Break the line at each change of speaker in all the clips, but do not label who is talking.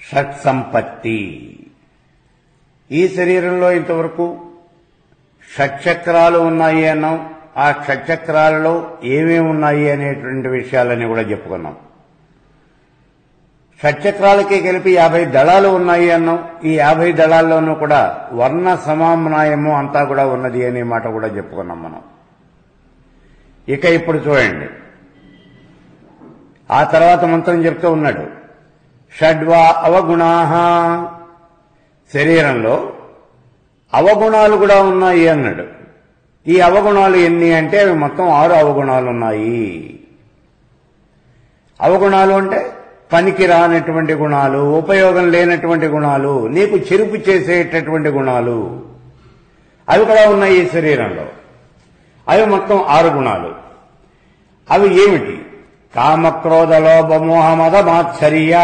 shut సంపత్తి ఈ శరీరంలో ఇంతవరకు షట్చక్రాలు ఉన్నాయి అన్నాం ఆ షట్చక్రాలలో ఏమేమి ఉన్నాయి అనేటువంటి విషయాలన్నీ కూడా చెప్పుకున్నాం షట్చక్రాలకి కలిపి యాభై దళాలు ఉన్నాయి అన్నాం ఈ యాభై దళాల్లోనూ కూడా వర్ణ సమామ్నాయము అంతా కూడా ఉన్నది అనే మాట కూడా చెప్పుకున్నాం మనం ఇక ఇప్పుడు చూడండి ఆ తర్వాత మంత్రం చెప్తూ ఉన్నాడు షడ్వా అవగుణా శరీరంలో అవగుణాలు కూడా ఉన్నాయి అన్నాడు ఈ అవగుణాలు ఎన్ని అంటే అవి మొత్తం ఆరు అవగుణాలు ఉన్నాయి అవగుణాలు అంటే పనికి రానటువంటి గుణాలు ఉపయోగం లేనటువంటి గుణాలు నీకు చెరుపు చేసేటటువంటి గుణాలు అవి కూడా ఉన్నాయి ఈ శరీరంలో అవి మొత్తం ఆరు గుణాలు అవి ఏమిటి కామక్రోధ లోభ మోహమద మాత్సర్య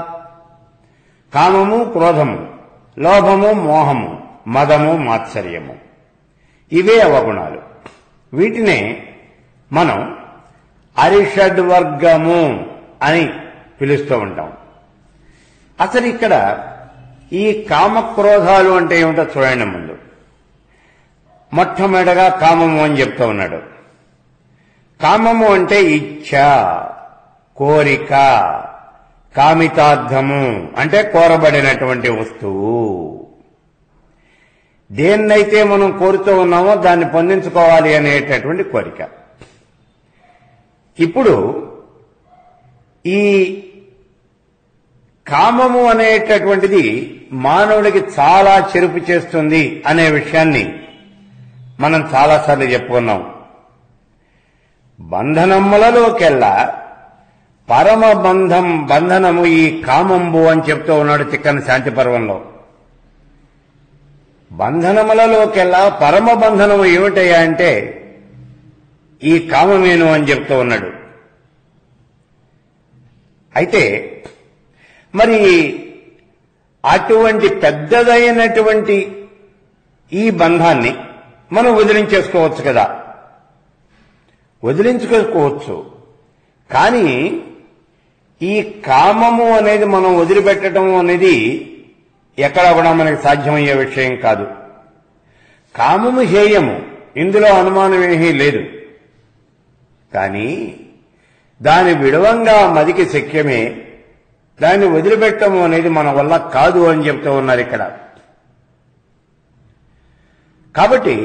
కామము క్రోధము లోభము మోహము మదము మాత్సర్యము ఇవే అవగుణాలు వీటినే మనం అరిషడ్వర్గము అని పిలుస్తూ ఉంటాం అసలు ఇక్కడ ఈ కామక్రోధాలు అంటే ఏమిటో చూడండి ముందు మొట్టమొదటగా కామము అని చెప్తూ ఉన్నాడు కామము అంటే ఇచ్ఛ కోరిక కామితార్థము అంటే కోరబడినటువంటి వస్తువు దేన్నైతే మనం కోరుతూ ఉన్నామో దాన్ని పొందించుకోవాలి అనేటటువంటి కోరిక ఇప్పుడు ఈ కామము అనేటటువంటిది మానవుడికి చాలా చెరుపు చేస్తుంది అనే విషయాన్ని మనం చాలాసార్లు చెప్పుకున్నాం బంధనములలోకెల్లా పరమ బంధం బంధనము ఈ కామంబు అని చెప్తూ ఉన్నాడు తిక్కన శాంతి పర్వంలో బంధనములలోకెల్లా పరమ బంధనము ఏమిటయ్యా అంటే ఈ కామమేను అని చెప్తూ ఉన్నాడు అయితే మరి అటువంటి పెద్దదైనటువంటి ఈ బంధాన్ని మనం వదిలించేసుకోవచ్చు కదా వదిలించుకోవచ్చు కానీ ఈ కామము అనేది మనం వదిలిపెట్టడం అనేది ఎక్కడ కూడా మనకి సాధ్యమయ్యే విషయం కాదు కామము హేయము ఇందులో అనుమానం ఏమీ లేదు కానీ దాని విడవంగా మదికి శక్యమే దాన్ని వదిలిపెట్టము అనేది మన వల్ల కాదు అని చెప్తూ ఉన్నారు ఇక్కడ కాబట్టి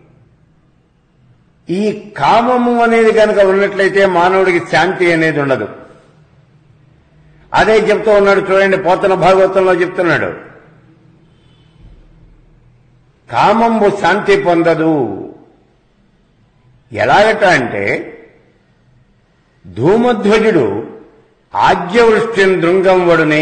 ఈ కామము అనేది కనుక ఉన్నట్లయితే మానవుడికి శాంతి అనేది ఉండదు అదే చెప్తూ ఉన్నాడు చూడండి పోతన భాగవతంలో చెప్తున్నాడు కామంబు శాంతి పొందదు ఎలాగట అంటే ధూమధ్వజుడు ఆజ్యవృష్టిం దృంగం వడునే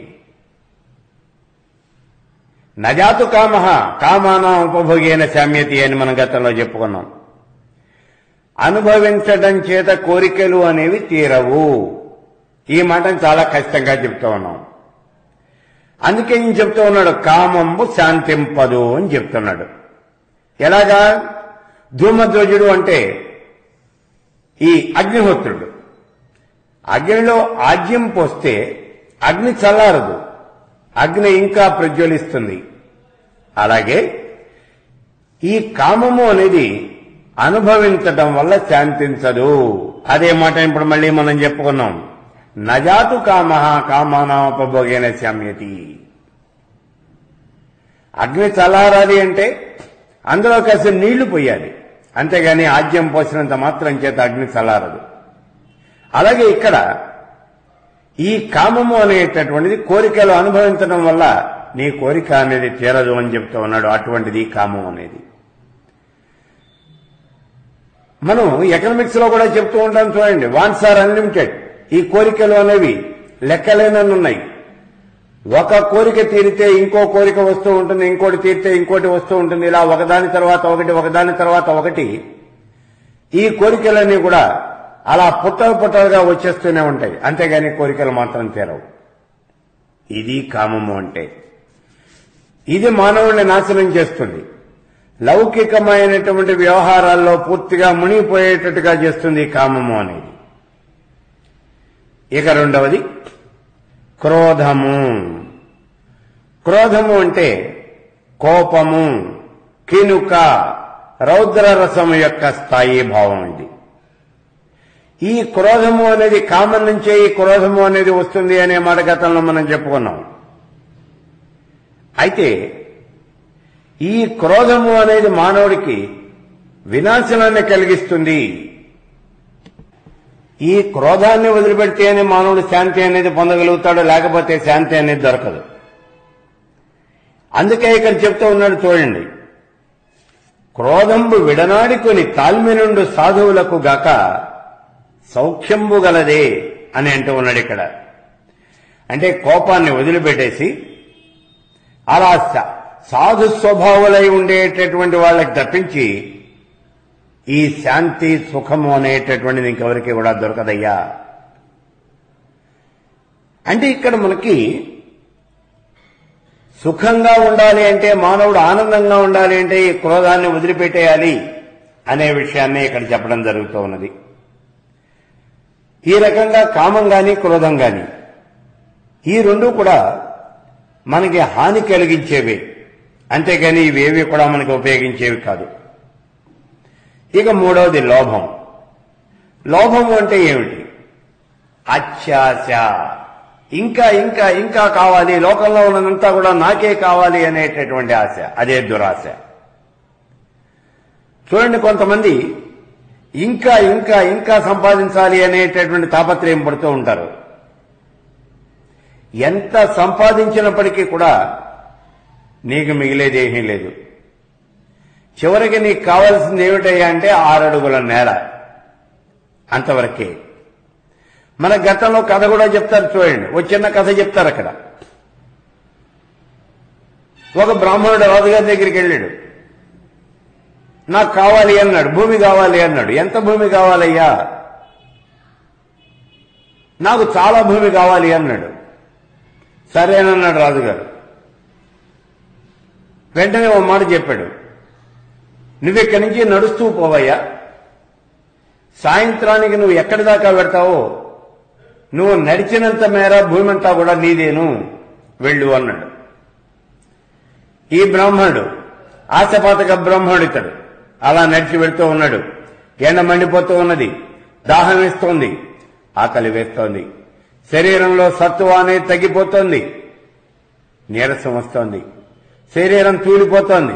నజాతు కామ కామానా ఉపభోగేన శామ్యతి అని మనం గతంలో చెప్పుకున్నాం అనుభవించడం చేత కోరికలు అనేవి తీరవు ఈ మాటను చాలా కష్టంగా చెప్తూ ఉన్నాం అందుకే నేను చెప్తూ ఉన్నాడు కామంబు శాంతింపదు అని చెప్తున్నాడు ఎలాగా ధూమధ్వజుడు అంటే ఈ అగ్నిహోత్రుడు అగ్నిలో ఆజ్యం పోస్తే అగ్ని చల్లారదు అగ్ని ఇంకా ప్రజ్వలిస్తుంది అలాగే ఈ కామము అనేది అనుభవించటం వల్ల శాంతించదు అదే మాట ఇప్పుడు మళ్ళీ మనం చెప్పుకున్నాం నజాతు కామ కామానాపభోగేన శామ్యతి అగ్ని చల్లారాది అంటే అందులో కాస్త నీళ్లు పోయాలి అంతేగాని ఆజ్యం పోసినంత మాత్రం చేత అగ్ని చల్లారదు అలాగే ఇక్కడ ఈ కామము అనేటటువంటిది కోరికలు అనుభవించడం వల్ల నీ కోరిక అనేది తీరదు అని చెప్తూ ఉన్నాడు అటువంటిది కామం అనేది మనం ఎకనామిక్స్ లో కూడా చెప్తూ ఉంటాం చూడండి వాన్స్ ఆర్ అన్లిమిటెడ్ ఈ కోరికలు అనేవి లెక్కలేనన్ని ఉన్నాయి ఒక కోరిక తీరితే ఇంకో కోరిక వస్తూ ఉంటుంది ఇంకోటి తీరితే ఇంకోటి వస్తూ ఉంటుంది ఇలా ఒకదాని తర్వాత ఒకటి ఒకదాని తర్వాత ఒకటి ఈ కోరికలన్నీ కూడా అలా పుట్టలు పుట్టలుగా వచ్చేస్తూనే ఉంటాయి అంతేగాని కోరికలు మాత్రం తీరవు ఇది కామము అంటే ఇది మానవుడిని నాశనం చేస్తుంది లౌకికమైనటువంటి వ్యవహారాల్లో పూర్తిగా మునిగిపోయేటట్టుగా చేస్తుంది ఈ కామము అనేది ఇక రెండవది క్రోధము క్రోధము అంటే కోపము కినుక రౌద్ర రసము యొక్క స్థాయి భావం ఇది ఈ క్రోధము అనేది కామన్ నుంచే ఈ క్రోధము అనేది వస్తుంది అనే మాట గతంలో మనం చెప్పుకున్నాం అయితే ఈ క్రోధము అనేది మానవుడికి వినాశనాన్ని కలిగిస్తుంది ఈ క్రోధాన్ని వదిలిపెడితేనే మానవుడు శాంతి అనేది పొందగలుగుతాడు లేకపోతే శాంతి అనేది దొరకదు అందుకే ఇక్కడ చెప్తూ ఉన్నాడు చూడండి క్రోధంబు విడనాడుకొని తాల్మి నుండి సాధువులకు గాక సౌఖ్యంబు గలదే అని అంటూ ఉన్నాడు ఇక్కడ అంటే కోపాన్ని వదిలిపెట్టేసి అలా స- సాధు స్వభావులై ఉండేటటువంటి వాళ్ళకి తప్పించి ఈ శాంతి సుఖము అనేటటువంటిది ఇంకెవరికి కూడా దొరకదయ్యా అంటే ఇక్కడ మనకి సుఖంగా ఉండాలి అంటే మానవుడు ఆనందంగా ఉండాలి అంటే ఈ క్రోధాన్ని వదిలిపెట్టేయాలి అనే విషయాన్ని ఇక్కడ చెప్పడం జరుగుతూ ఉన్నది ఈ రకంగా కామం గాని క్రోధం గాని ఈ రెండు కూడా మనకి హాని కలిగించేవి అంతేగాని ఇవేవి కూడా మనకి ఉపయోగించేవి కాదు ఇక మూడవది లోభం లోభం అంటే ఏమిటి అత్యాశ ఇంకా ఇంకా ఇంకా కావాలి లోకంలో ఉన్నదంతా కూడా నాకే కావాలి అనేటటువంటి ఆశ అదే దురాశ చూడండి కొంతమంది ఇంకా ఇంకా ఇంకా సంపాదించాలి అనేటటువంటి తాపత్రయం పడుతూ ఉంటారు ఎంత సంపాదించినప్పటికీ కూడా నీకు మిగిలేదేమీ లేదు చివరికి నీకు కావాల్సింది ఏమిటయ్యా అంటే ఆరడుగుల నేల అంతవరకే మన గతంలో కథ కూడా చెప్తారు చూడండి ఒక చిన్న కథ చెప్తారు అక్కడ ఒక బ్రాహ్మణుడు రాజుగారి దగ్గరికి వెళ్ళాడు నాకు కావాలి అన్నాడు భూమి కావాలి అన్నాడు ఎంత భూమి కావాలయ్యా నాకు చాలా భూమి కావాలి అన్నాడు సరేనన్నాడు రాజుగారు వెంటనే ఓ మాట చెప్పాడు నువ్వెక్కడి నుంచి నడుస్తూ పోవయ్యా సాయంత్రానికి నువ్వు ఎక్కడి దాకా పెడతావో నువ్వు నడిచినంత మేర భూమి అంతా కూడా నీదేను వెళ్ళు అన్నాడు ఈ బ్రాహ్మణుడు ఆశపాతక బ్రాహ్మణుడు ఇతడు అలా నడిచి వెళ్తూ ఉన్నాడు ఎండ మండిపోతూ ఉన్నది దాహం వేస్తోంది ఆకలి వేస్తోంది శరీరంలో సత్తువ అనేది తగ్గిపోతోంది నీరసం వస్తోంది శరీరం తూలిపోతోంది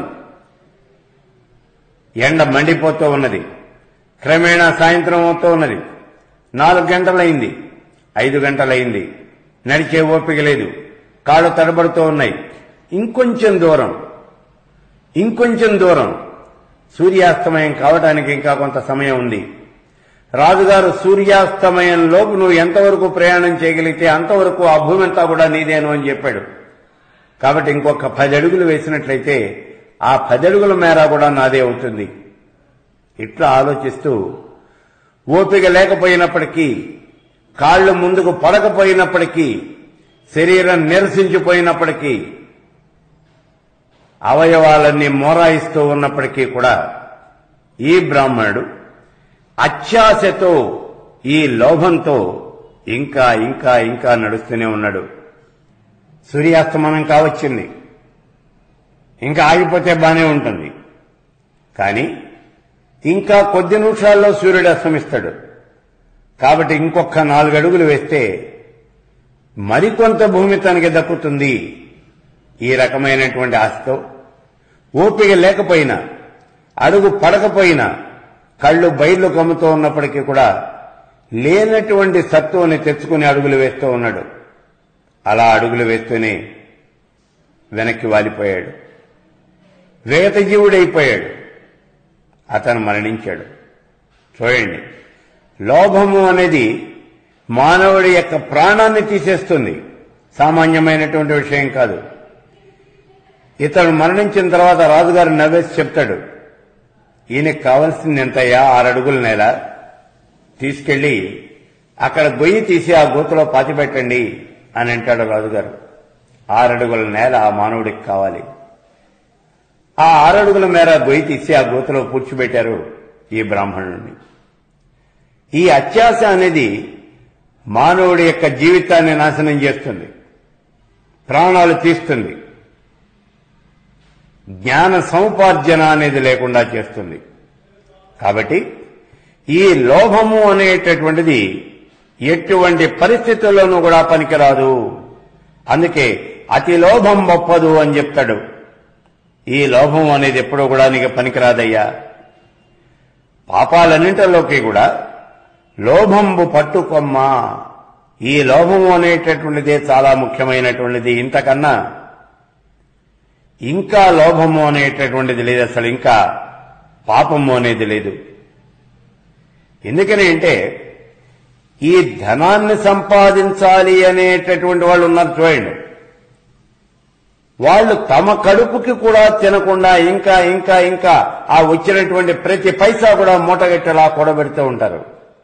ఎండ మండిపోతూ ఉన్నది క్రమేణా సాయంత్రం అవుతూ ఉన్నది నాలుగు గంటలైంది ఐదు గంటలైంది నడిచే ఓపిక లేదు కాళ్ళు తడబడుతూ ఉన్నాయి ఇంకొంచెం దూరం ఇంకొంచెం దూరం సూర్యాస్తమయం కావటానికి ఇంకా కొంత సమయం ఉంది రాజుగారు సూర్యాస్తమయంలోపు నువ్వు ఎంతవరకు ప్రయాణం చేయగలిగితే అంతవరకు ఆ భూమి అంతా కూడా నీదేను అని చెప్పాడు కాబట్టి ఇంకొక పది అడుగులు వేసినట్లయితే ఆ పది అడుగుల మేర కూడా నాదే అవుతుంది ఇట్లా ఆలోచిస్తూ ఓపిక లేకపోయినప్పటికీ కాళ్ళు ముందుకు పడకపోయినప్పటికీ శరీరం నిరసించిపోయినప్పటికీ అవయవాలన్నీ మోరాయిస్తూ ఉన్నప్పటికీ కూడా ఈ బ్రాహ్మణుడు అత్యాశతో ఈ లోభంతో ఇంకా ఇంకా ఇంకా నడుస్తూనే ఉన్నాడు సూర్యాస్తమనం కావచ్చింది ఇంకా ఆగిపోతే బానే ఉంటుంది కానీ ఇంకా కొద్ది నిమిషాల్లో సూర్యుడు అస్తమిస్తాడు కాబట్టి ఇంకొక నాలుగు అడుగులు వేస్తే మరికొంత భూమి తనకి దక్కుతుంది ఈ రకమైనటువంటి ఆశతో ఓపిక లేకపోయినా అడుగు పడకపోయినా కళ్ళు బయలు కమ్ముతూ ఉన్నప్పటికీ కూడా లేనటువంటి సత్తువని తెచ్చుకుని అడుగులు వేస్తూ ఉన్నాడు అలా అడుగులు వేస్తూనే వెనక్కి వాలిపోయాడు వేగత జీవుడైపోయాడు అతను మరణించాడు చూడండి లోభము అనేది మానవుడి యొక్క ప్రాణాన్ని తీసేస్తుంది సామాన్యమైనటువంటి విషయం కాదు ఇతడు మరణించిన తర్వాత రాజుగారు నవ్వేసి చెప్తాడు ఈయనకి కావలసింది ఎంతయ్యా ఆరడుగుల నేల తీసుకెళ్లి అక్కడ గొయ్యి తీసి ఆ గోతులో పాతిపెట్టండి అని అంటాడు రాజుగారు ఆరడుగుల నేల ఆ మానవుడికి కావాలి ఆ ఆరడుగుల మేర గొయ్యి తీసి ఆ గోతులో పూడ్చిపెట్టారు ఈ బ్రాహ్మణుడిని ఈ అత్యాశ అనేది మానవుడి యొక్క జీవితాన్ని నాశనం చేస్తుంది ప్రాణాలు తీస్తుంది జ్ఞాన సముపార్జన అనేది లేకుండా చేస్తుంది కాబట్టి ఈ లోభము అనేటటువంటిది ఎటువంటి పరిస్థితుల్లోనూ కూడా పనికిరాదు అందుకే అతి లోభం గొప్పదు అని చెప్తాడు ఈ లోభం అనేది ఎప్పుడూ కూడా నీకు పనికిరాదయ్యా పాపాలన్నింటిలోకి కూడా లోభంబు పట్టుకొమ్మ ఈ లోభము అనేటటువంటిదే చాలా ముఖ్యమైనటువంటిది ఇంతకన్నా ఇంకా లోభము అనేటటువంటిది లేదు అసలు ఇంకా పాపము అనేది లేదు ఎందుకని అంటే ఈ ధనాన్ని సంపాదించాలి అనేటటువంటి వాళ్ళు ఉన్నారు చూడండి వాళ్ళు తమ కడుపుకి కూడా తినకుండా ఇంకా ఇంకా ఇంకా ఆ వచ్చినటువంటి ప్రతి పైసా కూడా మూటగట్టేలా కూడబెడుతూ ఉంటారు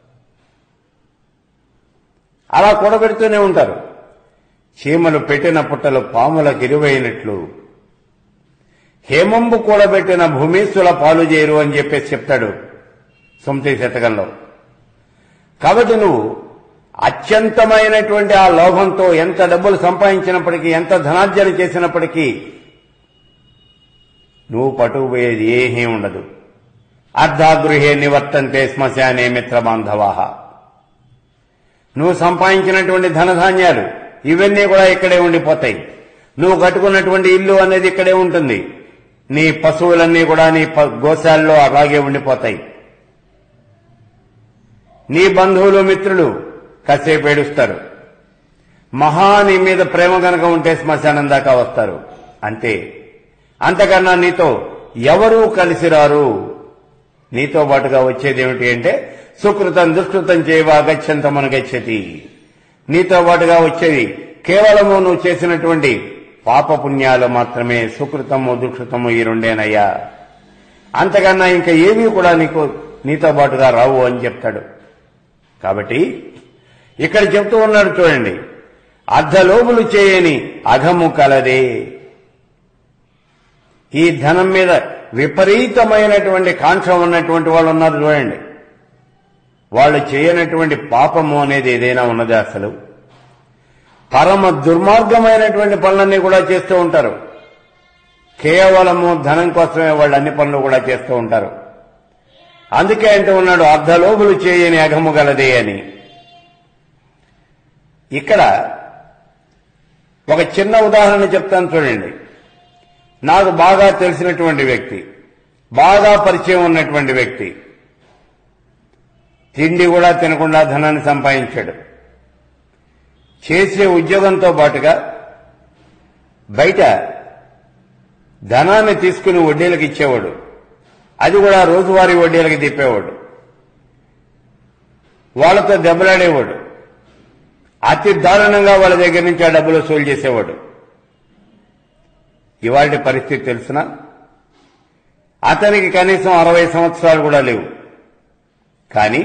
అలా కూడబెడుతూనే ఉంటారు చీమలు పెట్టిన పుట్టలు పాములకు ఇరువైనట్లు హేమంబు కూడబెట్టిన భూమీసుల పాలు చేయరు అని చెప్పేసి చెప్తాడు సొంతి శతకంలో కాబట్టి నువ్వు అత్యంతమైనటువంటి ఆ లోభంతో ఎంత డబ్బులు సంపాదించినప్పటికీ ఎంత ధనార్జన చేసినప్పటికీ నువ్వు పట్టుకుపోయేది ఏమీ ఉండదు అర్ధాగృహే నివర్తంతే శ్మశానే మిత్ర బాంధవాహ నువ్వు సంపాదించినటువంటి ధనధాన్యాలు ఇవన్నీ కూడా ఇక్కడే ఉండిపోతాయి నువ్వు కట్టుకున్నటువంటి ఇల్లు అనేది ఇక్కడే ఉంటుంది నీ పశువులన్నీ కూడా నీ ప- గోశాలలో అలాగే ఉండిపోతాయి నీ బంధువులు మిత్రులు కాసేపు ఏడుస్తారు మహా నీ మీద ప్రేమ గనక ఉంటే శ్మశానం దాకా వస్తారు అంతే అంతకన్నా నీతో ఎవరూ కలిసి రారు నీతో పాటుగా వచ్చేది ఏమిటి అంటే సుకృతం దుష్కృతం చేయవా గచ్చంతమను గచ్చతి నీతో పాటుగా వచ్చేది కేవలము నువ్వు చేసినటువంటి పాపపుణ్యాలు మాత్రమే సుకృతము దుష్కృతము ఈ రెండేనయ్యా అంతకన్నా ఇంకా ఏమీ కూడా నీకు నీతో పాటుగా రావు అని చెప్తాడు కాబట్టి ఇక్కడ చెప్తూ ఉన్నాడు చూడండి అర్ధలోబులు చేయని అఘము కలదే ఈ ధనం మీద విపరీతమైనటువంటి కాంక్ష ఉన్నటువంటి వాళ్ళు ఉన్నారు చూడండి వాళ్ళు చేయనటువంటి పాపము అనేది ఏదైనా ఉన్నది అసలు పరమ దుర్మార్గమైనటువంటి పనులన్నీ కూడా చేస్తూ ఉంటారు కేవలము ధనం కోసమే వాళ్ళు అన్ని పనులు కూడా చేస్తూ ఉంటారు అందుకే అంటూ ఉన్నాడు అర్ధలోబులు చేయని అఘము గలదే అని ఇక్కడ ఒక చిన్న ఉదాహరణ చెప్తాను చూడండి నాకు బాగా తెలిసినటువంటి వ్యక్తి బాగా పరిచయం ఉన్నటువంటి వ్యక్తి తిండి కూడా తినకుండా ధనాన్ని సంపాదించాడు చేసే ఉద్యోగంతో పాటుగా బయట ధనాన్ని తీసుకుని వడ్డీలకు ఇచ్చేవాడు అది కూడా రోజువారీ వడ్డీలకి తిప్పేవాడు వాళ్ళతో దెబ్బలాడేవాడు అతి దారుణంగా వాళ్ళ దగ్గర నుంచి ఆ డబ్బులు వసూలు చేసేవాడు ఇవాళ పరిస్థితి తెలిసిన అతనికి కనీసం అరవై సంవత్సరాలు కూడా లేవు కానీ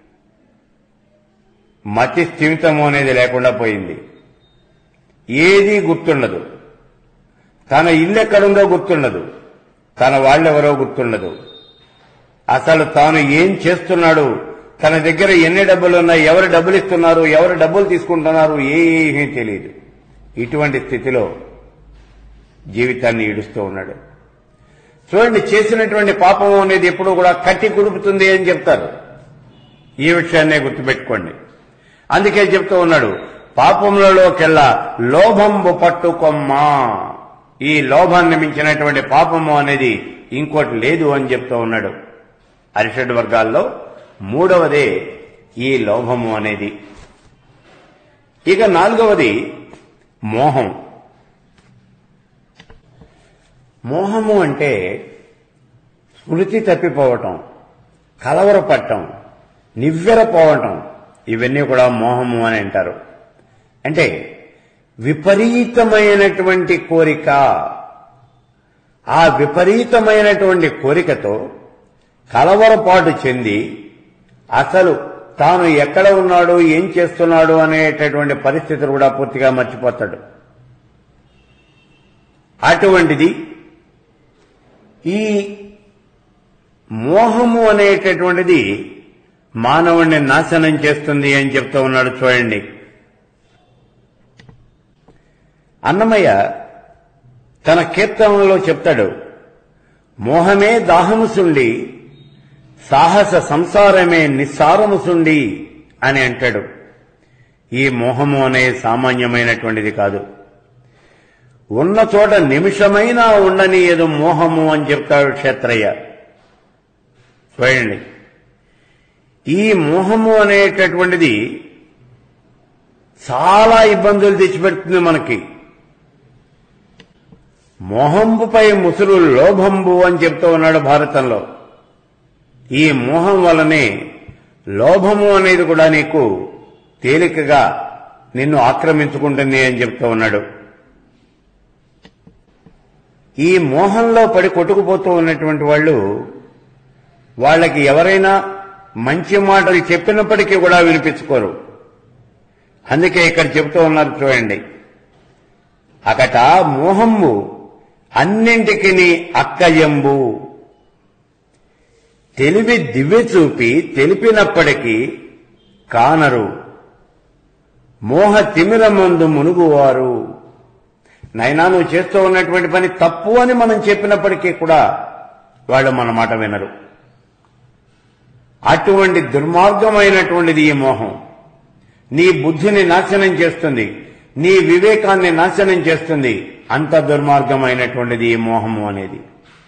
మతి స్థిమితము అనేది లేకుండా పోయింది ఏదీ గుర్తుండదు తన ఇల్లు ఎక్కడుందో గుర్తుండదు తన వాళ్ళెవరో గుర్తుండదు అసలు తాను ఏం చేస్తున్నాడు తన దగ్గర ఎన్ని డబ్బులు ఉన్నాయి ఎవరు డబ్బులు ఇస్తున్నారు ఎవరు డబ్బులు తీసుకుంటున్నారు ఏమీ తెలియదు ఇటువంటి స్థితిలో జీవితాన్ని ఈడుస్తూ ఉన్నాడు చూడండి చేసినటువంటి పాపం అనేది ఎప్పుడూ కూడా కట్టి కుడుపుతుంది అని చెప్తారు ఈ విషయాన్నే గుర్తుపెట్టుకోండి అందుకే చెప్తూ ఉన్నాడు పాపములలోకెల్లా లోభంబు పట్టుకొమ్మా ఈ లోభాన్ని మించినటువంటి పాపము అనేది ఇంకోటి లేదు అని చెప్తూ ఉన్నాడు అరిషడ్ వర్గాల్లో మూడవదే ఈ లోభము అనేది ఇక నాలుగవది మోహం మోహము అంటే స్మృతి తప్పిపోవటం కలవరపడటం నివ్వెరపోవటం ఇవన్నీ కూడా మోహము అని అంటారు అంటే విపరీతమైనటువంటి కోరిక ఆ విపరీతమైనటువంటి కోరికతో కలవరపాటు చెంది అసలు తాను ఎక్కడ ఉన్నాడు ఏం చేస్తున్నాడు అనేటటువంటి పరిస్థితులు కూడా పూర్తిగా మర్చిపోతాడు అటువంటిది ఈ మోహము అనేటటువంటిది మానవుణ్ణి నాశనం చేస్తుంది అని చెప్తూ ఉన్నాడు చూడండి అన్నమయ్య తన కీర్తనలో చెప్తాడు మోహమే దాహముసుండి సాహస సంసారమే నిస్సారముసుండి అని అంటాడు ఈ మోహము అనే సామాన్యమైనటువంటిది కాదు ఉన్న చోట నిమిషమైనా ఉండని ఏదో మోహము అని చెప్తాడు క్షేత్రయ్య చూడండి ఈ మోహము అనేటటువంటిది చాలా ఇబ్బందులు తెచ్చిపెడుతుంది మనకి మోహంబుపై ముసురు లోభంబు అని చెప్తూ ఉన్నాడు భారతంలో ఈ మోహం వల్లనే లోభము అనేది కూడా నీకు తేలికగా నిన్ను ఆక్రమించుకుంటుంది అని చెప్తూ ఉన్నాడు ఈ మోహంలో పడి కొట్టుకుపోతూ ఉన్నటువంటి వాళ్ళు వాళ్ళకి ఎవరైనా మంచి మాటలు చెప్పినప్పటికీ కూడా వినిపించుకోరు అందుకే ఇక్కడ చెబుతూ ఉన్నారు చూడండి అకట మోహంబు అన్నింటికి అక్కయంబు తెలివి దివ్య చూపి తెలిపినప్పటికీ కానరు మోహ తిమిరమందు మునుగువారు నైనా నువ్వు చేస్తూ ఉన్నటువంటి పని తప్పు అని మనం చెప్పినప్పటికీ కూడా వాళ్ళు మన మాట వినరు అటువంటి దుర్మార్గమైనటువంటిది ఈ మోహం నీ బుద్ధిని నాశనం చేస్తుంది నీ వివేకాన్ని నాశనం చేస్తుంది అంత దుర్మార్గమైనటువంటిది ఈ మోహము అనేది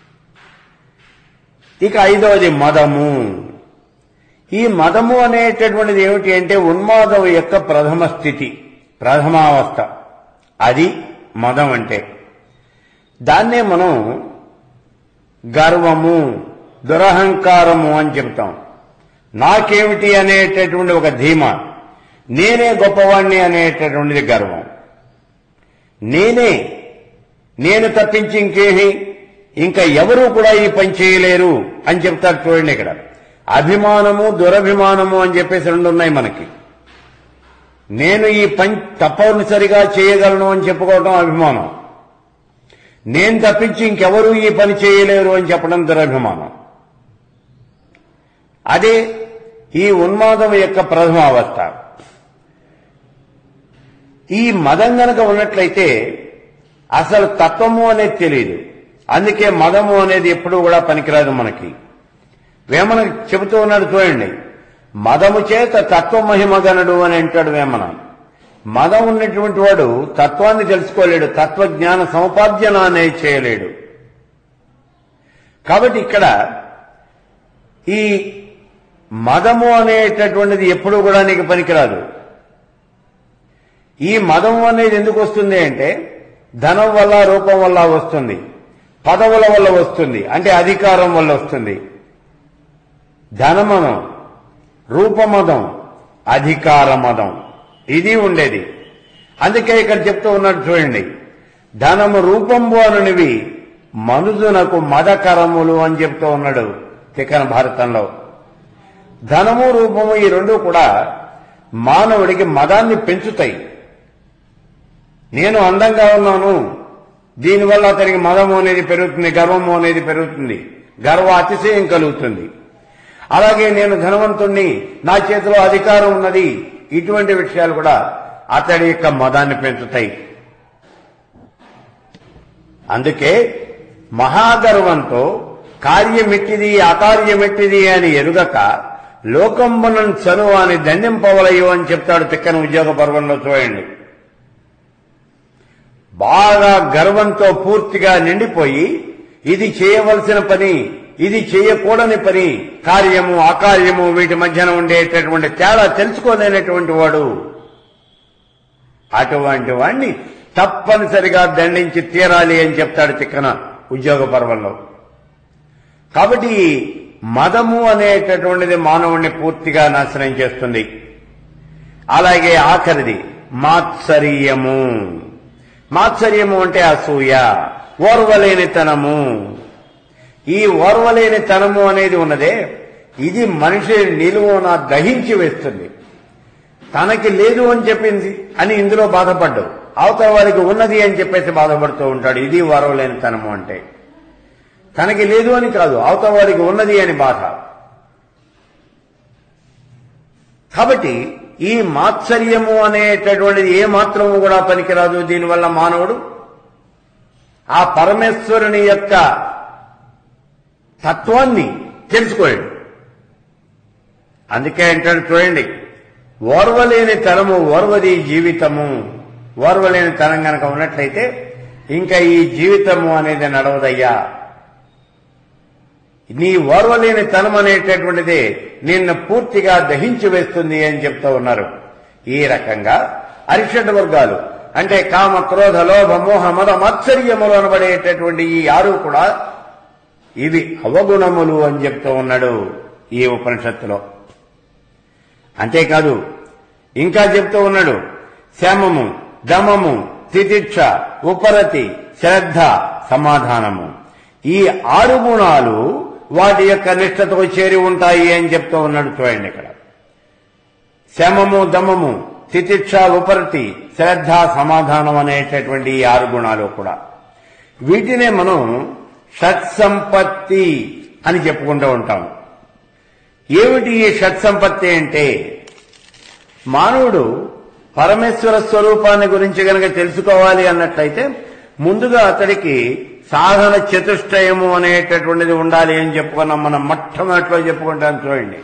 ఇక ఐదవది మదము ఈ మదము అనేటటువంటిది ఏమిటి అంటే ఉన్మాదం యొక్క ప్రథమ స్థితి ప్రథమావస్థ అది మదం అంటే దాన్నే మనం గర్వము దురహంకారము అని చెప్తాం నాకేమిటి అనేటటువంటి ఒక ధీమా నేనే గొప్పవాణ్ణి అనేటటువంటిది గర్వం నేనే నేను తప్పించి ఇంకేమి ఇంకా ఎవరూ కూడా ఈ పని చేయలేరు అని చెప్తారు చూడండి ఇక్కడ అభిమానము దురభిమానము అని చెప్పేసి రెండు ఉన్నాయి మనకి నేను ఈ పని తప్పనిసరిగా చేయగలను అని చెప్పుకోవటం అభిమానం నేను తప్పించి ఇంకెవరూ ఈ పని చేయలేరు అని చెప్పడం దురభిమానం అదే ఈ ఉన్మాదం యొక్క ప్రథమ అవస్థ ఈ మదం గనక ఉన్నట్లయితే అసలు తత్వము అనేది తెలియదు అందుకే మదము అనేది ఎప్పుడూ కూడా పనికిరాదు మనకి వేమన చెబుతూ ఉన్నాడు చూడండి మదము చేత తత్వ మహిమగనుడు అని అంటాడు వేమన మదం ఉన్నటువంటి వాడు తత్వాన్ని తెలుసుకోలేడు తత్వజ్ఞాన సముపార్జన అనేది చేయలేడు కాబట్టి ఇక్కడ ఈ మదము అనేటటువంటిది ఎప్పుడూ కూడా నీకు పనికిరాదు ఈ మదము అనేది ఎందుకు వస్తుంది అంటే ధనం వల్ల రూపం వల్ల వస్తుంది పదవుల వల్ల వస్తుంది అంటే అధికారం వల్ల వస్తుంది ధనమదం రూపమదం అధికార మదం ఇది ఉండేది అందుకే ఇక్కడ చెప్తూ ఉన్నాడు చూడండి ధనము రూపంబు అనునివి మనుజునకు మదకరములు అని చెప్తూ ఉన్నాడు తిక్కన భారతంలో ధనము రూపము ఈ రెండు కూడా మానవుడికి మదాన్ని పెంచుతాయి నేను అందంగా ఉన్నాను దీనివల్ల అతనికి మదము అనేది పెరుగుతుంది గర్వము అనేది పెరుగుతుంది గర్వ అతిశయం కలుగుతుంది అలాగే నేను ధనవంతుణ్ణి నా చేతిలో అధికారం ఉన్నది ఇటువంటి విషయాలు కూడా అతడి యొక్క మదాన్ని పెంచుతాయి అందుకే మహాగర్వంతో కార్యమెట్టిది అకార్యమెట్టిది అని ఎరుగక లోకంబనం చనువు అని దండింపవలయో అని చెప్తాడు తిక్కన ఉద్యోగ పర్వంలో చూడండి బాగా గర్వంతో పూర్తిగా నిండిపోయి ఇది చేయవలసిన పని ఇది చేయకూడని పని కార్యము అకార్యము వీటి మధ్యన ఉండేటటువంటి తేడా తెలుసుకోలేనటువంటి వాడు అటువంటి వాణ్ణి తప్పనిసరిగా దండించి తీరాలి అని చెప్తాడు తిక్కన ఉద్యోగ పర్వంలో కాబట్టి ఈ మదము అనేటటువంటిది మానవుణ్ణి పూర్తిగా నాశనం చేస్తుంది అలాగే ఆఖరిది మాత్సర్యము మాత్సర్యము అంటే అసూయ ఓర్వలేనితనము ఈ ఓర్వలేనితనము అనేది ఉన్నదే ఇది మనిషి నిలువున దహించి వేస్తుంది తనకి లేదు అని చెప్పింది అని ఇందులో బాధపడ్డావు అవతల వారికి ఉన్నది అని చెప్పేసి బాధపడుతూ ఉంటాడు ఇది ఓర్వలేనితనము అంటే తనకి లేదు అని కాదు అవతల వారికి ఉన్నది అని బాధ కాబట్టి ఈ మాత్సర్యము అనేటటువంటిది ఏ మాత్రము కూడా పనికిరాదు దీనివల్ల మానవుడు ఆ పరమేశ్వరుని యొక్క తత్వాన్ని తెలుసుకోండి అందుకే అంటాడు చూడండి ఓర్వలేని తనము ఓర్వది జీవితము ఓర్వలేని తనం గనక ఉన్నట్లయితే ఇంకా ఈ జీవితము అనేది నడవదయ్యా నీ ఓర్వలేని తనం అనేటటువంటిది నిన్ను పూర్తిగా దహించి వేస్తుంది అని చెప్తూ ఉన్నారు ఈ రకంగా అరిషడ్ వర్గాలు అంటే కామ క్రోధ లోభ మోహ మద మాత్సర్యములు అనబడేటటువంటి ఈ ఆరు కూడా ఇవి అవగుణములు అని చెప్తూ ఉన్నాడు ఈ ఉపనిషత్తులో అంతేకాదు ఇంకా చెప్తూ ఉన్నాడు శమము దమము తితిక్ష ఉపరతి శ్రద్ధ సమాధానము ఈ ఆరు గుణాలు వాటి యొక్క నిష్ఠతో చేరి ఉంటాయి అని చెప్తూ ఉన్నాడు చూడండి ఇక్కడ శమము దమము తితిక్ష ఉపరతి శ్రద్ధ సమాధానం అనేటటువంటి ఈ ఆరు గుణాలు కూడా వీటినే మనం షట్సంపత్తి అని చెప్పుకుంటూ ఉంటాం ఏమిటి ఈ షట్సంపత్తి అంటే మానవుడు పరమేశ్వర స్వరూపాన్ని గురించి గనక తెలుసుకోవాలి అన్నట్లయితే ముందుగా అతడికి సాధన చతుష్టయము అనేటటువంటిది ఉండాలి అని చెప్పుకున్నాం మనం మొట్టమొదటిలో చెప్పుకుంటాం చూడండి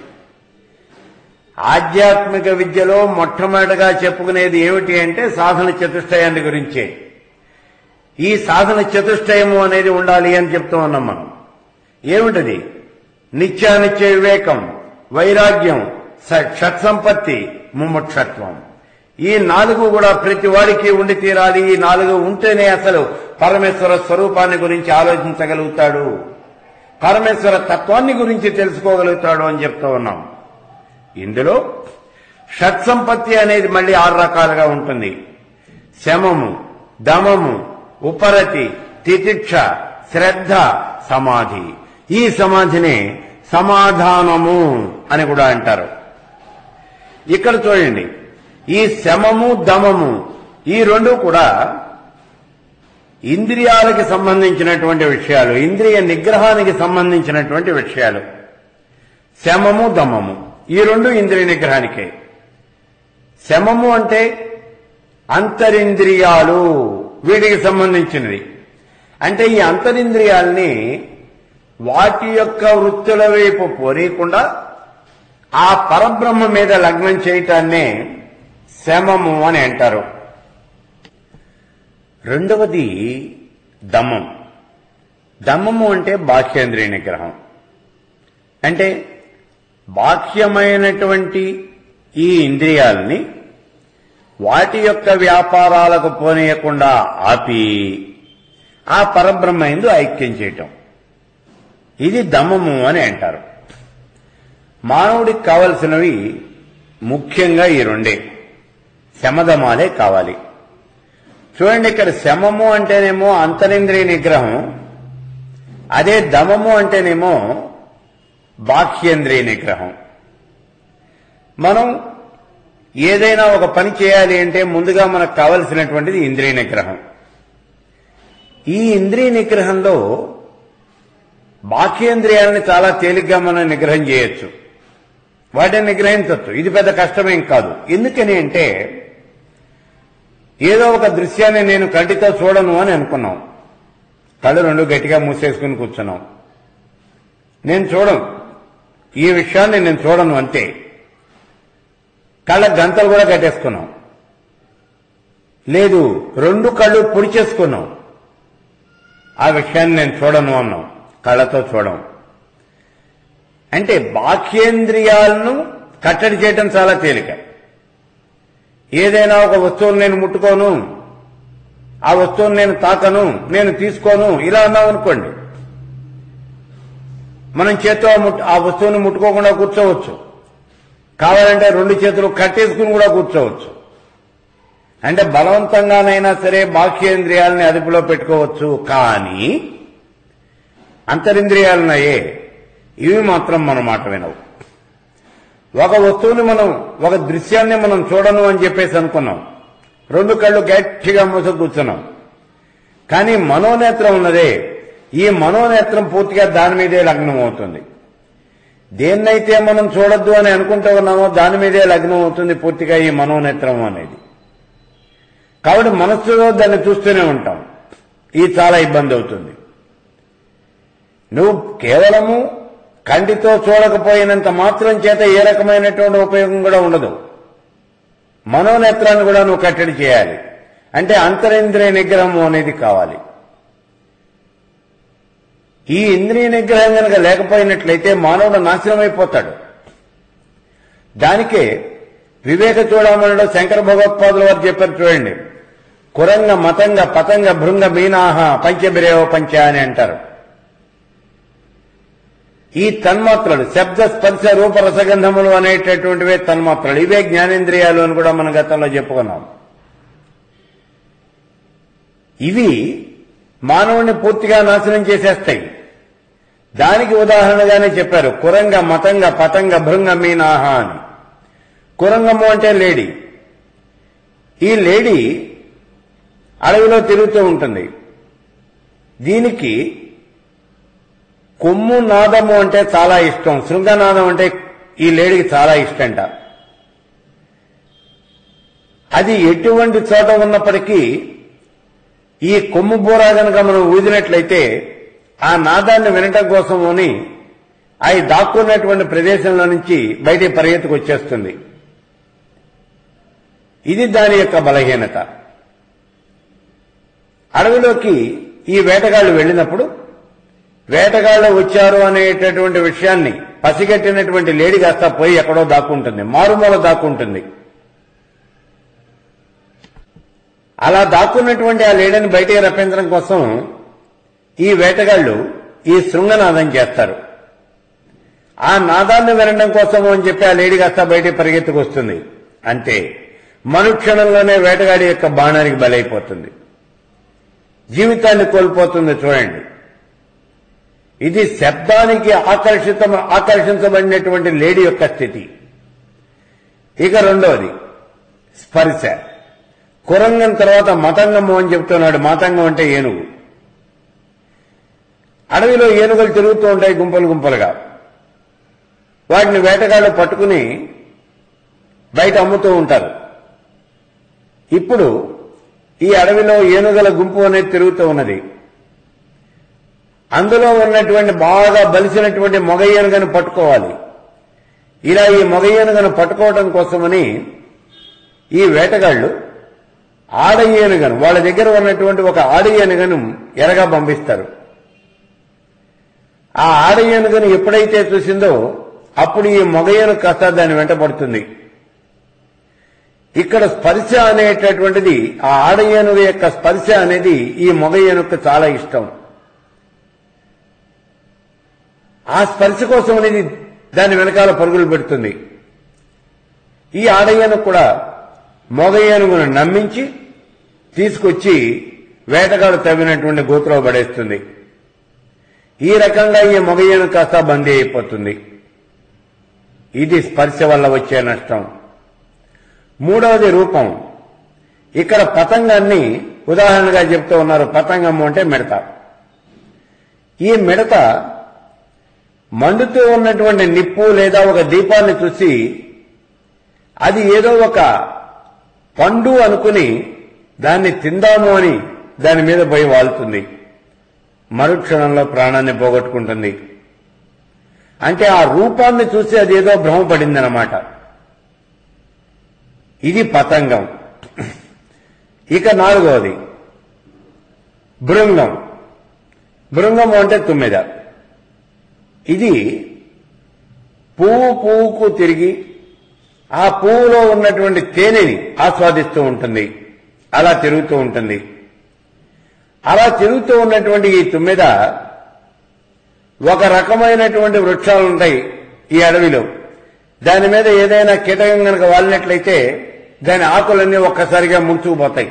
ఆధ్యాత్మిక విద్యలో మొట్టమొదటిగా చెప్పుకునేది ఏమిటి అంటే సాధన చతుష్టయాన్ని గురించే ఈ సాధన చతుష్టయము అనేది ఉండాలి అని చెప్తూ ఉన్నాం మనం ఏమిటది నిత్యానిత్య వివేకం వైరాగ్యం స- షట్సంపత్తి ముముక్షత్వం ఈ నాలుగు కూడా ప్రతి వాడికి ఉండి తీరాలి ఈ నాలుగు ఉంటేనే అసలు పరమేశ్వర స్వరూపాన్ని గురించి ఆలోచించగలుగుతాడు పరమేశ్వర తత్వాన్ని గురించి తెలుసుకోగలుగుతాడు అని చెప్తూ ఉన్నాం ఇందులో షట్సంపత్తి అనేది మళ్ళీ ఆరు రకాలుగా ఉంటుంది శమము దమము ఉపరతి తితిక్ష శ్రద్ధ సమాధి ఈ సమాధిని సమాధానము అని కూడా అంటారు ఇక్కడ చూడండి ఈ శమము దమము ఈ రెండు కూడా ఇంద్రియాలకి సంబంధించినటువంటి విషయాలు ఇంద్రియ నిగ్రహానికి సంబంధించినటువంటి విషయాలు శమము దమము ఈ రెండు ఇంద్రియ నిగ్రహానికే శమము అంటే అంతరింద్రియాలు వీటికి సంబంధించినది అంటే ఈ అంతరింద్రియాల్ని వాటి యొక్క వృత్తుల వైపు పోనీయకుండా ఆ పరబ్రహ్మ మీద లగ్నం చేయటాన్నే శమము అని అంటారు రెండవది దమ్మం దమ్మము అంటే బాహ్యేంద్రియ నిగ్రహం అంటే బాహ్యమైనటువంటి ఈ ఇంద్రియాలని వాటి యొక్క వ్యాపారాలకు పోనీయకుండా ఆపి ఆ పరబ్రహ్మ ఎందు ఐక్యం చేయటం ఇది దమము అని అంటారు మానవుడికి కావలసినవి ముఖ్యంగా ఈ రెండే శమదమాలే కావాలి చూడండి ఇక్కడ శమము అంటేనేమో అంతరింద్రియ నిగ్రహం అదే దమము అంటేనేమో బాహ్యేంద్రియ నిగ్రహం మనం ఏదైనా ఒక పని చేయాలి అంటే ముందుగా మనకు కావలసినటువంటిది ఇంద్రియ నిగ్రహం ఈ ఇంద్రియ నిగ్రహంలో బాహ్యేంద్రియాలను చాలా తేలిగ్గా మనం నిగ్రహం చేయొచ్చు వాటిని నిగ్రహించవచ్చు ఇది పెద్ద కష్టమేం కాదు ఎందుకని అంటే ఏదో ఒక దృశ్యాన్ని నేను కంటితో చూడను అని అనుకున్నాం కళ్ళు రెండు గట్టిగా మూసేసుకుని కూర్చున్నాం నేను చూడను ఈ విషయాన్ని నేను చూడను అంతే కళ్ళ గంతలు కూడా కట్టేసుకున్నాం లేదు రెండు కళ్ళు పొడి చేసుకున్నాం ఆ విషయాన్ని నేను చూడను అన్నాం కళ్ళతో చూడం అంటే బాహ్యేంద్రియాలను కట్టడి చేయటం చాలా తేలిక ఏదైనా ఒక వస్తువును నేను ముట్టుకోను ఆ వస్తువును నేను తాకను నేను తీసుకోను ఇలా అన్నాం అనుకోండి మనం చేత్తో ఆ ముట్- ఆ వస్తువుని ముట్టుకోకుండా కూర్చోవచ్చు కావాలంటే రెండు చేతులు కట్టేసుకుని కూడా కూర్చోవచ్చు అంటే బలవంతంగానైనా సరే బాహ్యేంద్రియాలని అదుపులో పెట్టుకోవచ్చు కానీ అంతరింద్రియాలున్నాయే ఇవి మాత్రం మన మాట వినవు ఒక వస్తువుని మనం ఒక దృశ్యాన్ని మనం చూడను అని చెప్పేసి అనుకున్నాం రెండు కళ్ళు గట్టిగా మూస కూర్చున్నాం కానీ మనోనేత్రం ఉన్నదే ఈ మనోనేత్రం పూర్తిగా దాని మీదే లగ్నం అవుతుంది దేన్నైతే మనం చూడొద్దు అని అనుకుంటూ ఉన్నామో దాని మీదే లగ్నం అవుతుంది పూర్తిగా ఈ మనోనేత్రం అనేది కాబట్టి మనస్సులో దాన్ని చూస్తూనే ఉంటాం ఇది చాలా ఇబ్బంది అవుతుంది నువ్వు కేవలము కంటితో చూడకపోయినంత మాత్రం చేత ఏ రకమైనటువంటి ఉపయోగం కూడా ఉండదు మనోనేత్రాన్ని కూడా నువ్వు కట్టడి చేయాలి అంటే అంతరింద్రియ నిగ్రహం అనేది కావాలి ఈ ఇంద్రియ నిగ్రహం కనుక లేకపోయినట్లయితే మానవుడు నాశనం అయిపోతాడు దానికే వివేక చూడమనిలో శంకర భగవత్పాదుల వారు చెప్పారు చూడండి కురంగ మతంగ పతంగ భృంగ మీనాహ పంచబిరేవ పంచ అని అంటారు ఈ తన్మాత్రలు శబ్ద స్పర్శ రూప రసగంధములు అనేటటువంటివే తన్మాత్రలు ఇవే జ్ఞానేంద్రియాలు అని కూడా మనం గతంలో చెప్పుకున్నాం ఇవి మానవుని పూర్తిగా నాశనం చేసేస్తాయి దానికి ఉదాహరణగానే చెప్పారు కురంగ మతంగ పతంగ భృంగ మీనాహ అని కురంగము అంటే లేడీ ఈ లేడీ అడవిలో తిరుగుతూ ఉంటుంది దీనికి కొమ్ము నాదము అంటే చాలా ఇష్టం శృంగనాదం అంటే ఈ లేడీకి చాలా ఇష్టంట అది ఎటువంటి చోట ఉన్నప్పటికీ ఈ కొమ్ము బూర గనక మనం ఊదినట్లయితే ఆ నాదాన్ని వినటం కోసమని అవి దాక్కున్నటువంటి ప్రదేశంలో నుంచి బయట పరిగెత్తుకు వచ్చేస్తుంది ఇది దాని యొక్క బలహీనత అడవిలోకి ఈ వేటగాళ్లు వెళ్ళినప్పుడు వేటగాళ్లు వచ్చారు అనేటటువంటి విషయాన్ని పసిగట్టినటువంటి లేడీ కాస్త పోయి ఎక్కడో దాక్కుంటుంది మారుమూల దాక్కుంటుంది అలా దాక్కున్నటువంటి ఆ లేడీని బయటికి రప్పించడం కోసం ఈ వేటగాళ్లు ఈ శృంగనాదం చేస్తారు ఆ నాదాన్ని వినడం కోసం అని చెప్పి ఆ లేడీ కాస్త బయటికి పరిగెత్తుకొస్తుంది అంతే మనుక్షణంలోనే వేటగాడి యొక్క బాణానికి బలైపోతుంది జీవితాన్ని కోల్పోతుంది చూడండి ఇది శబ్దానికి ఆకర్షిత ఆకర్షించబడినటువంటి లేడీ యొక్క స్థితి ఇక రెండవది స్పర్శ కురంగం తర్వాత మతంగము అని చెప్తున్నాడు మాతంగం అంటే ఏనుగు అడవిలో ఏనుగులు తిరుగుతూ ఉంటాయి గుంపలు గుంపలుగా వాటిని వేటగాళ్ళు పట్టుకుని బయట అమ్ముతూ ఉంటారు ఇప్పుడు ఈ అడవిలో ఏనుగుల గుంపు అనేది తిరుగుతూ ఉన్నది అందులో ఉన్నటువంటి బాగా బలిసినటువంటి మొగ ఏనుగను పట్టుకోవాలి ఇలా ఈ మొగ ఏనుగను పట్టుకోవడం కోసమని ఈ వేటగాళ్లు ఆడ ఏనుగను వాళ్ళ దగ్గర ఉన్నటువంటి ఒక ఆడ ఏనుగను ఎరగా పంపిస్తారు ఆ ఆడ ఏనుగను ఎప్పుడైతే చూసిందో అప్పుడు ఈ మొగ ఏనుగు కాస్త దాని వెంట పడుతుంది ఇక్కడ స్పర్శ అనేటటువంటిది ఆ ఆడ ఏనుగు యొక్క స్పర్శ అనేది ఈ మొగ ఏనుగుకు చాలా ఇష్టం ఆ స్పర్శ కోసం అనేది దాని వెనకాల పరుగులు పెడుతుంది ఈ ఆడ ఏనుగు కూడా మొగ ఏనుగును నమ్మించి తీసుకొచ్చి వేటగాడు తవ్వినటువంటి గోతులో పడేస్తుంది ఈ రకంగా ఈ మొగ ఏనుగు కాస్త బందీ అయిపోతుంది ఇది స్పర్శ వల్ల వచ్చే నష్టం మూడవది రూపం ఇక్కడ పతంగాన్ని ఉదాహరణగా చెప్తూ ఉన్నారు పతంగము అంటే మిడత ఈ మిడత మండుతూ ఉన్నటువంటి నిప్పు లేదా ఒక దీపాన్ని చూసి అది ఏదో ఒక పండు అనుకుని దాన్ని తిందాము అని దాని మీద పోయి వాళ్తుంది మరుక్షణంలో ప్రాణాన్ని పోగొట్టుకుంటుంది అంటే ఆ రూపాన్ని చూసి అది ఏదో భ్రమపడిందనమాట ఇది పతంగం ఇక నాలుగవది భృంగం భృంగం అంటే తుమ్మెద ఇది పువ్వు పువ్వుకు తిరిగి ఆ పువ్వులో ఉన్నటువంటి తేనెని ఆస్వాదిస్తూ ఉంటుంది అలా తిరుగుతూ ఉంటుంది అలా తిరుగుతూ ఉన్నటువంటి ఈ తుమ్మెద ఒక రకమైనటువంటి వృక్షాలు ఉంటాయి ఈ అడవిలో దాని మీద ఏదైనా కీటకం కనుక వాలినట్లయితే దాని ఆకులన్నీ ఒక్కసారిగా ముంచుకుపోతాయి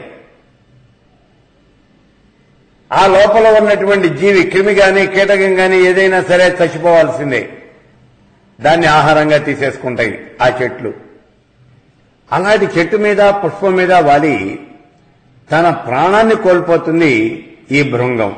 ఆ లోపల ఉన్నటువంటి జీవి క్రిమి గాని కీటకం గాని ఏదైనా సరే చచ్చిపోవాల్సిందే దాన్ని ఆహారంగా తీసేసుకుంటాయి ఆ చెట్లు అలాంటి చెట్టు మీద పుష్పం మీద వాలి తన ప్రాణాన్ని కోల్పోతుంది ఈ భృంగం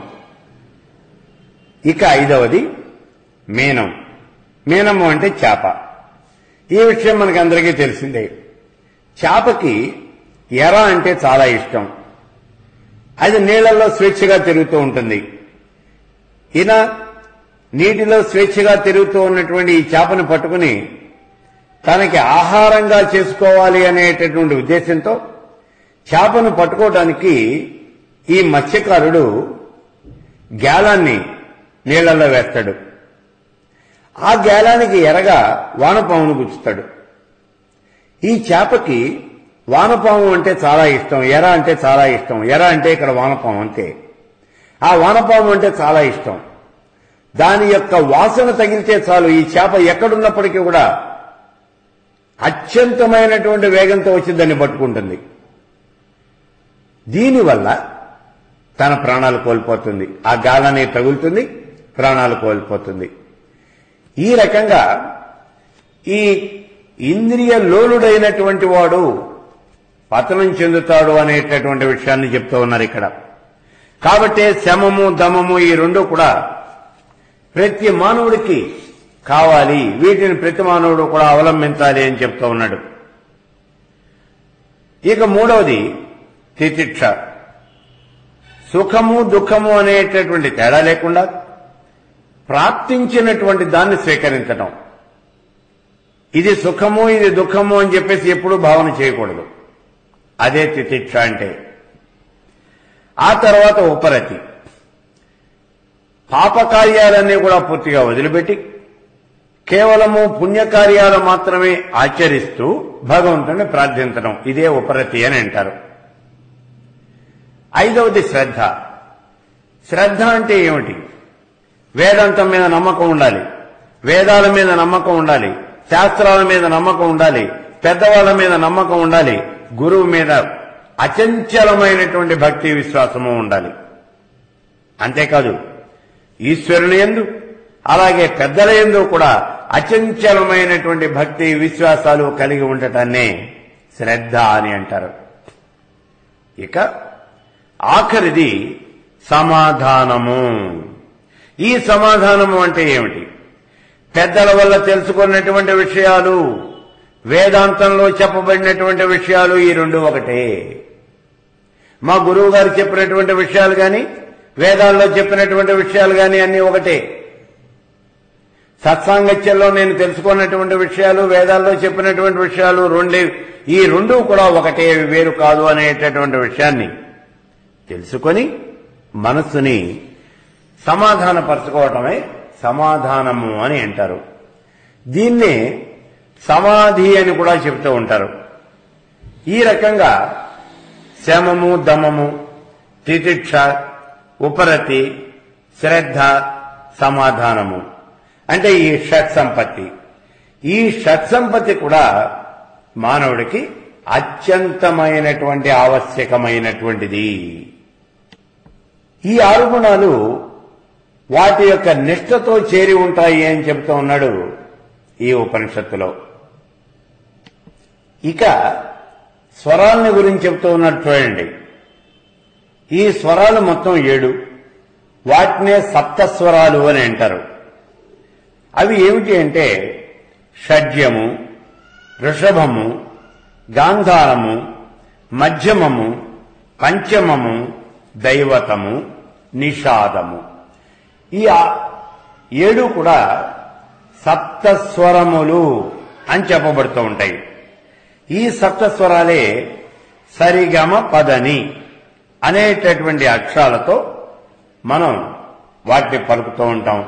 ఇక ఐదవది మీనం మీనము అంటే చేప ఈ విషయం మనకి అందరికీ తెలిసిందే చేపకి ఎర అంటే చాలా ఇష్టం అది నీళ్లలో స్వేచ్ఛగా తిరుగుతూ ఉంటుంది ఈయన నీటిలో స్వేచ్ఛగా తిరుగుతూ ఉన్నటువంటి ఈ చేపను పట్టుకుని తనకి ఆహారంగా చేసుకోవాలి అనేటటువంటి ఉద్దేశంతో చేపను పట్టుకోవడానికి ఈ మత్స్యకారుడు గ్యాలాన్ని నీళ్లలో వేస్తాడు ఆ గ్యాలానికి ఎరగా వానపామును గుచ్చుతాడు ఈ చేపకి వానపాము అంటే చాలా ఇష్టం ఎర అంటే చాలా ఇష్టం ఎర అంటే ఇక్కడ వానపాము అంతే ఆ వానపాము అంటే చాలా ఇష్టం దాని యొక్క వాసన తగిలితే చాలు ఈ చేప ఎక్కడున్నప్పటికీ కూడా అత్యంతమైనటువంటి వేగంతో వచ్చి దాన్ని పట్టుకుంటుంది దీనివల్ల తన ప్రాణాలు కోల్పోతుంది ఆ గాలని తగులుతుంది ప్రాణాలు కోల్పోతుంది ఈ రకంగా ఈ ఇంద్రియ లోలుడైనటువంటి వాడు పతనం చెందుతాడు అనేటటువంటి విషయాన్ని చెప్తూ ఉన్నారు ఇక్కడ కాబట్టి శమము దమము ఈ రెండు కూడా ప్రతి మానవుడికి కావాలి వీటిని ప్రతి మానవుడు కూడా అవలంబించాలి అని చెప్తూ ఉన్నాడు ఇక మూడవది తితిక్ష సుఖము దుఃఖము అనేటటువంటి తేడా లేకుండా ప్రాప్తించినటువంటి దాన్ని స్వీకరించడం ఇది సుఖము ఇది దుఃఖము అని చెప్పేసి ఎప్పుడూ భావన చేయకూడదు అదే తితిక్ష అంటే ఆ తర్వాత ఉపరతి పాపకార్యాలన్నీ కూడా పూర్తిగా వదిలిపెట్టి కేవలము పుణ్యకార్యాలు మాత్రమే ఆచరిస్తూ భగవంతుని ప్రార్థించడం ఇదే ఉపరతి అని అంటారు ఐదవది శ్రద్ధ శ్రద్ధ అంటే ఏమిటి వేదాంతం మీద నమ్మకం ఉండాలి వేదాల మీద నమ్మకం ఉండాలి శాస్త్రాల మీద నమ్మకం ఉండాలి పెద్దవాళ్ల మీద నమ్మకం ఉండాలి గురువు మీద అచంచలమైనటువంటి భక్తి విశ్వాసము ఉండాలి అంతేకాదు ఈశ్వరుని ఎందు అలాగే పెద్దల ఎందు కూడా అచంచలమైనటువంటి భక్తి విశ్వాసాలు కలిగి ఉండటాన్నే శ్రద్ధ అని అంటారు ఇక ఆఖరిది సమాధానము ఈ సమాధానము అంటే ఏమిటి పెద్దల వల్ల తెలుసుకున్నటువంటి విషయాలు వేదాంతంలో చెప్పబడినటువంటి విషయాలు ఈ రెండు ఒకటే మా గురువు గారు చెప్పినటువంటి విషయాలు గాని వేదాల్లో చెప్పినటువంటి విషయాలు గాని అన్ని ఒకటే సత్సాంగత్యంలో నేను తెలుసుకున్నటువంటి విషయాలు వేదాల్లో చెప్పినటువంటి విషయాలు రెండే ఈ రెండు కూడా ఒకటే వేరు కాదు అనేటటువంటి విషయాన్ని తెలుసుకొని మనస్సుని సమాధానపరచుకోవటమే సమాధానము అని అంటారు దీన్నే సమాధి అని కూడా చెబుతూ ఉంటారు ఈ రకంగా శమము దమము తితిక్ష ఉపరతి శ్రద్ధ సమాధానము అంటే ఈ షట్ సంపత్తి ఈ షట్ సంపత్తి కూడా మానవుడికి అత్యంతమైనటువంటి ఆవశ్యకమైనటువంటిది ఈ ఆరు గుణాలు వాటి యొక్క నిష్ఠతో చేరి ఉంటాయి అని చెబుతూ ఉన్నాడు ఈ ఉపనిషత్తులో ఇక స్వరాలని గురించి చెప్తూ ఉన్నట్టు చూడండి ఈ స్వరాలు మొత్తం ఏడు వాటినే సప్తస్వరాలు అని అంటారు అవి ఏమిటి అంటే షడ్యము వృషభము గాంధారము మధ్యమము పంచమము దైవతము నిషాదము ఈ ఆ- ఏడు కూడా సప్తస్వరములు అని చెప్పబడుతూ ఉంటాయి ఈ సప్తస్వరాలే సరిగమ పదని అనేటటువంటి అక్షరాలతో మనం వాటిని పలుకుతూ ఉంటాం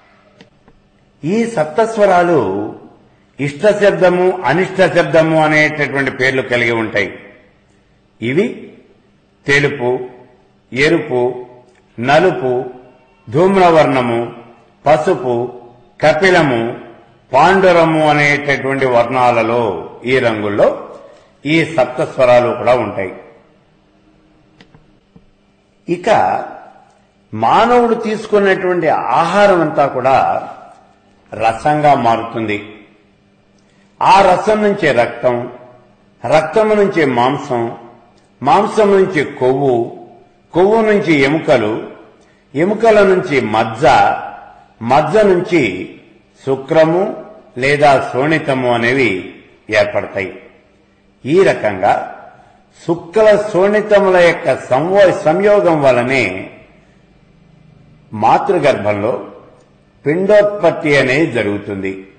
ఈ సప్తస్వరాలు ఇష్ట శబ్దము అనిష్ట శబ్దము అనేటటువంటి పేర్లు కలిగి ఉంటాయి ఇవి తెలుపు ఎరుపు నలుపు ధూమ్రవర్ణము పసుపు కపిలము పాండురము అనేటటువంటి వర్ణాలలో ఈ రంగుల్లో ఈ సప్తస్వరాలు కూడా ఉంటాయి ఇక మానవుడు తీసుకున్నటువంటి ఆహారం అంతా కూడా రసంగా మారుతుంది ఆ రసం నుంచే రక్తం రక్తము నుంచి మాంసం మాంసం నుంచి కొవ్వు కొవ్వు నుంచి ఎముకలు ఎముకల నుంచి మజ్జ మజ్జ నుంచి శుక్రము లేదా శోణితము అనేవి ఏర్పడతాయి ఈ రకంగా శుక్ల శోణితముల యొక్క సంవో సంయోగం వలనే మాతృగర్భంలో పిండోత్పత్తి అనేది జరుగుతుంది